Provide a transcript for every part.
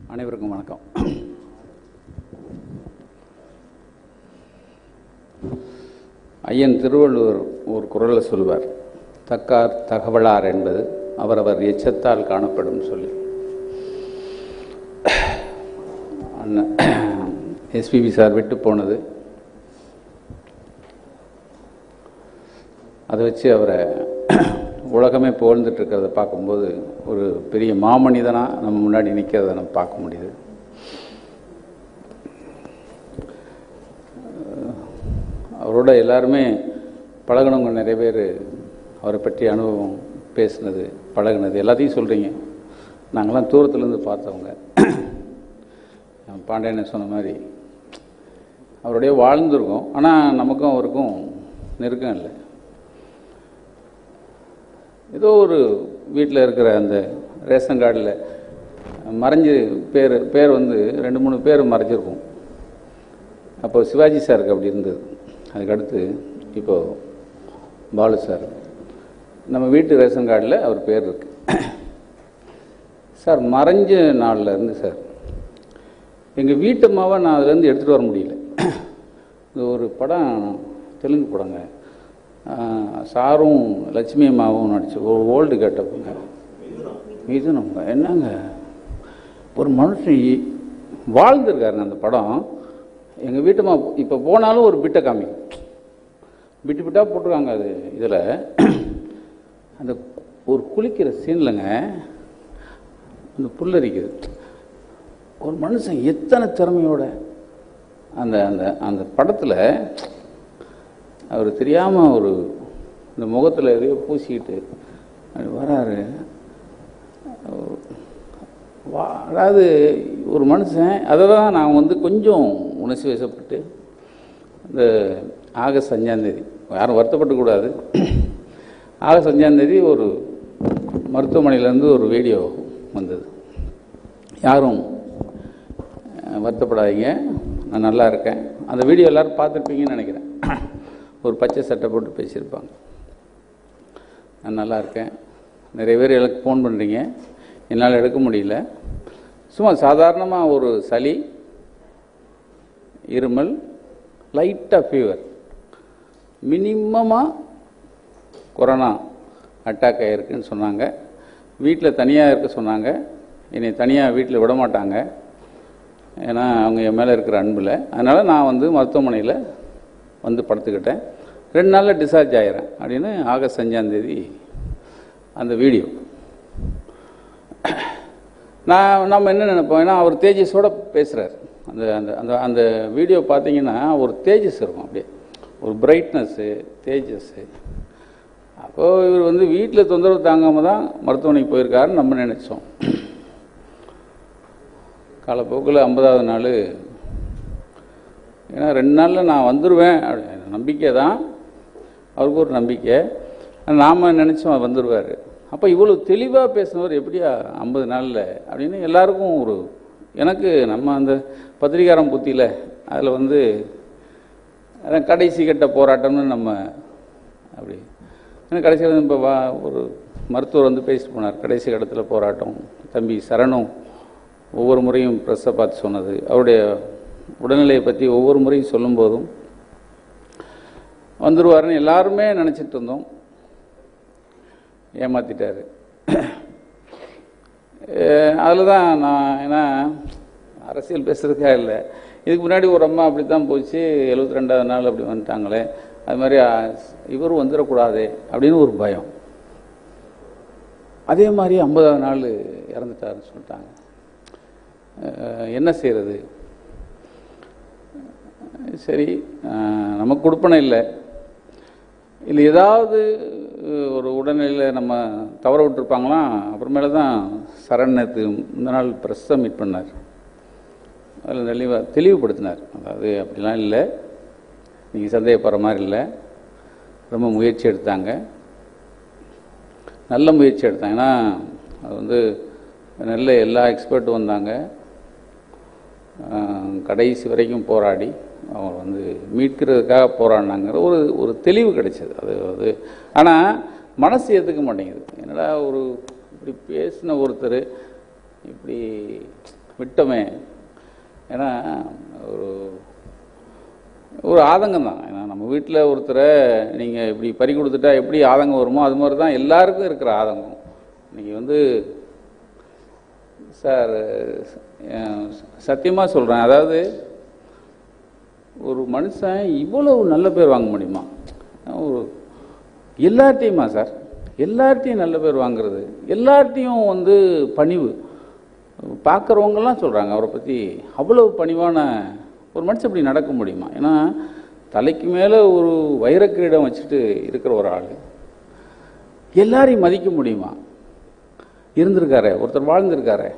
அனைவருக்கும் வணக்கம் ஐயன் திருவள்ளுவர் ஒரு குரலை சொல்வார் தக்கார் தகவலார் என்பது அவரவர் எச்சத்தால் காணப்படும் சொல்லி அண்ணன் எஸ்பிபி சார் விட்டு போனது அதை வச்சு அவரை உலகமே புகழ்ந்துட்டு இருக்கிறத பார்க்கும்போது ஒரு பெரிய மாமனிதனாக நம்ம முன்னாடி நிற்கிறத நம்ம பார்க்க முடியுது அவரோட எல்லாருமே பழகினவங்க நிறைய பேர் அவரை பற்றி அனுபவம் பேசுனது பழகுனது எல்லாத்தையும் சொல்கிறீங்க நாங்களாம் தூரத்துலேருந்து பார்த்தவங்க பாண்டியனை சொன்ன மாதிரி அவருடைய வாழ்ந்திருக்கோம் ஆனால் நமக்கும் அவருக்கும் நெருக்கம் இல்லை ஏதோ ஒரு வீட்டில் இருக்கிற அந்த ரேஷன் கார்டில் மறைஞ்சு பேர் பேர் வந்து ரெண்டு மூணு பேர் மறைஞ்சிருக்கும் அப்போ சிவாஜி சாருக்கு அப்படி இருந்தது அதுக்கடுத்து இப்போது பாலு சார் நம்ம வீட்டு ரேஷன் கார்டில் அவர் பேர் இருக்கு சார் மறைஞ்ச நாளில் இருந்து சார் எங்கள் வீட்டு மாவை நான் அதுலேருந்து எடுத்துகிட்டு வர முடியல இது ஒரு படம் தெலுங்கு படங்க ஆஹ் சாரும் லட்சுமி அம்மாவும் நடிச்ச ஒரு ஓல்டு கேட்டப்புங்க இது நம்ம என்னங்க ஒரு மனுஷன் இ- வாழ்ந்திருக்காருங்க அந்த படம் எங்கள் வீட்டுமா இப்போ போனாலும் ஒரு பிட்டை காமிக்கும் பிட்டு பிட்டாக போட்டிருக்காங்க அது இதில் அந்த ஒரு குளிக்கிற சீன்லங்க அந்த புல்லரிக்குது ஒரு மனுஷன் எத்தனை திறமையோட அந்த அந்த அந்த படத்தில் அவர் தெரியாமல் ஒரு இந்த முகத்தில் எதையோ பூசிக்கிட்டு அப்படி வராரு வா அதாவது ஒரு மனுஷன் அதை தான் நான் வந்து கொஞ்சம் உணர்ச்சி வசப்பட்டு இந்த ஆகஸ்ட் அஞ்சாந்தேதி யாரும் வருத்தப்பட்டுக்கூடாது ஆகஸ்ட் அஞ்சாந்தேதி ஒரு மருத்துவமனையிலேருந்து ஒரு வீடியோ வந்தது யாரும் அஹ், வருத்தப்படாதீங்க நான் நல்லா இருக்கேன் அந்த வீடியோ எல்லாரும் பார்த்துருப்பீங்கன்னு நினைக்கிறேன் ஒரு பச்சை சட்டை போட்டு பேசியிருப்பாங்க நான் நல்லா இருக்கேன் நிறைய பேர் எனக்கு ஃபோன் பண்ணுறீங்க என்னால் எடுக்க முடியல சும்மா சாதாரணமாக ஒரு சளி இருமல் லைட்டாக ஃபீவர் மினிமமாக கொரோனா அட்டாக் ஆகிருக்குன்னு சொன்னாங்க வீட்டில் தனியாக இருக்க சொன்னாங்க என்னை தனியாக வீட்டில் விட மாட்டாங்க ஏன்னா அவங்க என் மேலே இருக்கிற அன்பில் அதனால் நான் வந்து மருத்துவமனையில் வந்து படுத்துக்கிட்டேன் ரெண்டு நாளில் டிஸ்சார்ஜ் ஆகிறேன் அப்படின்னு ஆகஸ்ட் அஞ்சாந்தேதி அந்த வீடியோ நான் நம்ம என்ன நினைப்போம் ஏன்னா அவர் தேஜஸோட பேசுகிறார் அந்த அந்த அந்த அந்த வீடியோ பார்த்தீங்கன்னா ஒரு தேஜஸ் இருக்கும் அப்படியே ஒரு பிரைட்னஸ்ஸு தேஜஸ்ஸு அப்போது இவர் வந்து வீட்டில் தொந்தரவு தாங்காமல் தான் மருத்துவமனைக்கு போயிருக்காருன்னு நம்ம நினச்சோம் காலப்போக்கில் ஐம்பதாவது நாள் ஏன்னா ரெண்டு நாளில் நான் வந்துடுவேன் அப்படி நம்பிக்கை தான் அவருக்கு ஒரு நம்பிக்கை நாம் நினச்சோம் வந்துடுவார் அப்போ இவ்வளோ தெளிவாக பேசினவர் எப்படியா ஐம்பது நாளில் அப்படின்னு எல்லாருக்கும் ஒரு எனக்கு நம்ம அந்த பத்திரிகாரம் புத்தியில் அதில் வந்து அதான் கடைசி கட்ட போராட்டம்னு நம்ம அப்படி ஏன்னா கடைசியில் இப்போ வா ஒரு மருத்துவர் வந்து பேசிட்டு போனார் கடைசி கட்டத்தில் போராட்டம் தம்பி சரணும் ஒவ்வொரு முறையும் ப்ரெஸ்ஸை பார்த்து சொன்னது அவருடைய உடல்நிலையை பற்றி ஒவ்வொரு முறையும் சொல்லும்போதும் வந்துடுவாருன்னு எல்லாருமே நினச்சிட்டு இருந்தோம் ஏமாத்திட்டாரு அதில் தான் நான் ஏன்னா அரசியல் பேசுறதுக்காக இல்லை இதுக்கு முன்னாடி ஒரு அம்மா அப்படி தான் போச்சு எழுபத்தி ரெண்டாவது நாள் அப்படி வந்துட்டாங்களே அது மாதிரி ஆ, இவரும் வந்துடக்கூடாதே அப்படின்னு ஒரு பயம் அதே மாதிரி ஐம்பதாவது நாள் இறந்துட்டாருன்னு சொல்லிட்டாங்க அஹ், என்ன செய்கிறது சரி அஹ், நமக்கு கொடுப்பனை இல்லை இல்லை ஏதாவது அஹ், ஒரு உடல்நிலையில் நம்ம தவற விட்டுருப்பாங்களாம் அப்புறமேல தான் சரண் நேற்று இந்த நாள் ப்ரெஸ்ஸை மீட் பண்ணார் அதில் தெளிவாக தெளிவுபடுத்தினார் அதாவது அப்படிலாம் இல்லை நீங்கள் சந்தேகப்படுற மாதிரி இல்லை ரொம்ப முயற்சி எடுத்தாங்க நல்ல முயற்சி எடுத்தாங்க ஏன்னா அது வந்து நல்ல எல்லா எக்ஸ்பர்ட்டும் வந்தாங்க ஆஹ், கடைசி வரைக்கும் போராடி அவங்க வந்து மீட்கிறதுக்காக போராடினாங்கிற ஒரு ஒரு தெளிவு கிடைச்சது அது அது ஆனால் மனசு ஏற்றுக்க மாட்டேங்குது என்னடா ஒரு இப்படி பேசின ஒருத்தர் இப்படி விட்டோமே ஏன்னா ஒரு ஒரு ஆதங்கம் தான் ஏன்னா நம்ம வீட்டில் ஒருத்தரை நீங்கள் இப்படி பறி கொடுத்துட்டா எப்படி ஆதங்கம் வருமோ அது மாதிரி தான் எல்லாருக்கும் இருக்கிற ஆதங்கம் நீங்கள் வந்து சார் சத்தியமாக சொல்கிறேன் அதாவது ஒரு மனுஷன் இவ்வளவு நல்ல பேர் வாங்க முடியுமா ஒரு எல்லார்ட்டையுமா சார் எல்லார்ட்டையும் நல்ல பேர் வாங்குறது எல்லார்ட்டையும் வந்து பணிவு பார்க்குறவங்கெல்லாம் சொல்கிறாங்க அவரை பற்றி அவ்வளவு பணிவான ஒரு மனுஷன் இப்படி நடக்க முடியுமா ஏன்னா தலைக்கு மேலே ஒரு வைரக்கிரீடம் வச்சுட்டு இருக்கிற ஒரு ஆள் எல்லாரையும் மதிக்க முடியுமா இருந்திருக்காரே ஒருத்தர் வாழ்ந்திருக்காரே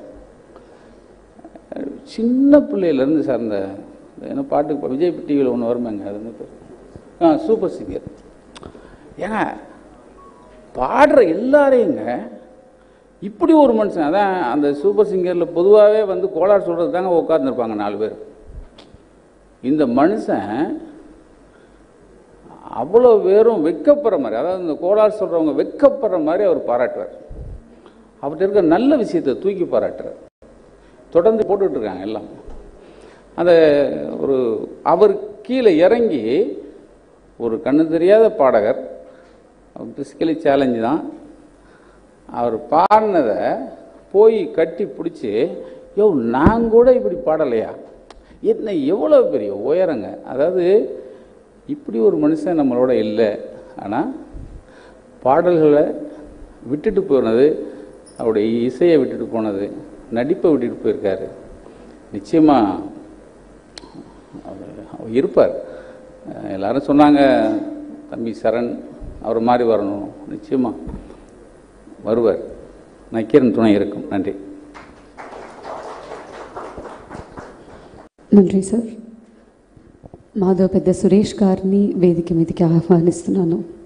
சின்ன பிள்ளையிலேருந்து சார் இந்த இந்த என்ன பாட்டு இப்போ விஜய் டிவியில் ஒன்று வருமேங்க அது என்ன பேர் ஆ சூப்பர் சிங்கர் ஏங்க பாடுற எல்லாரையுங்க இப்படி ஒரு மனுஷன் அதான் அந்த சூப்பர் சிங்கரில் பொதுவாகவே வந்து கோளாறு சொல்கிறது தாங்க உட்காந்துருப்பாங்க நாலு பேர் இந்த மனுஷன் அவ்வளோ பேரும் வெக்கப்படுற மாதிரி அதாவது இந்த கோளாறு சொல்கிறவங்க வெக்கப்படுற மாதிரி அவர் பாராட்டுவார் அவர்கிட்ட இருக்கிற நல்ல விஷயத்தை தூக்கி பாராட்டுறார் தொடர்ந்து போட்டுட்டு இருக்காங்க எல்லாம் அந்த ஒரு அவர் கீழே இறங்கி ஒரு கண்ணு தெரியாத பாடகர் பிசிக்கலி சேலஞ்சு தான் அவர் பாடினதை போய் கட்டி பிடிச்சி யோ நான் கூட இப்படி பாடலையா என்ன எவ்வளோ பெரிய உயரங்க அதாவது இப்படி ஒரு மனுஷன் நம்மளோட இல்லை ஆனால் பாடல்களை விட்டுட்டு போனது அவருடைய இசையை விட்டுட்டு போனது நடிப்பை விட்டுட்டு போயிருக்காரு நிச்சயமாக அவர் அவர் இருப்பார் அஹ் எல்லாரும் சொன்னாங்க தம்பி சரண் அவர் மாதிரி வரணும் நிச்சயமாக வருவார் நக்கீரன் துணை இருக்கும் நன்றி నன்றి సార్ మాధవ పెద్ద సురేష్ గారిని వేదిక మీదకి ఆహ్వానిస్తున్నాను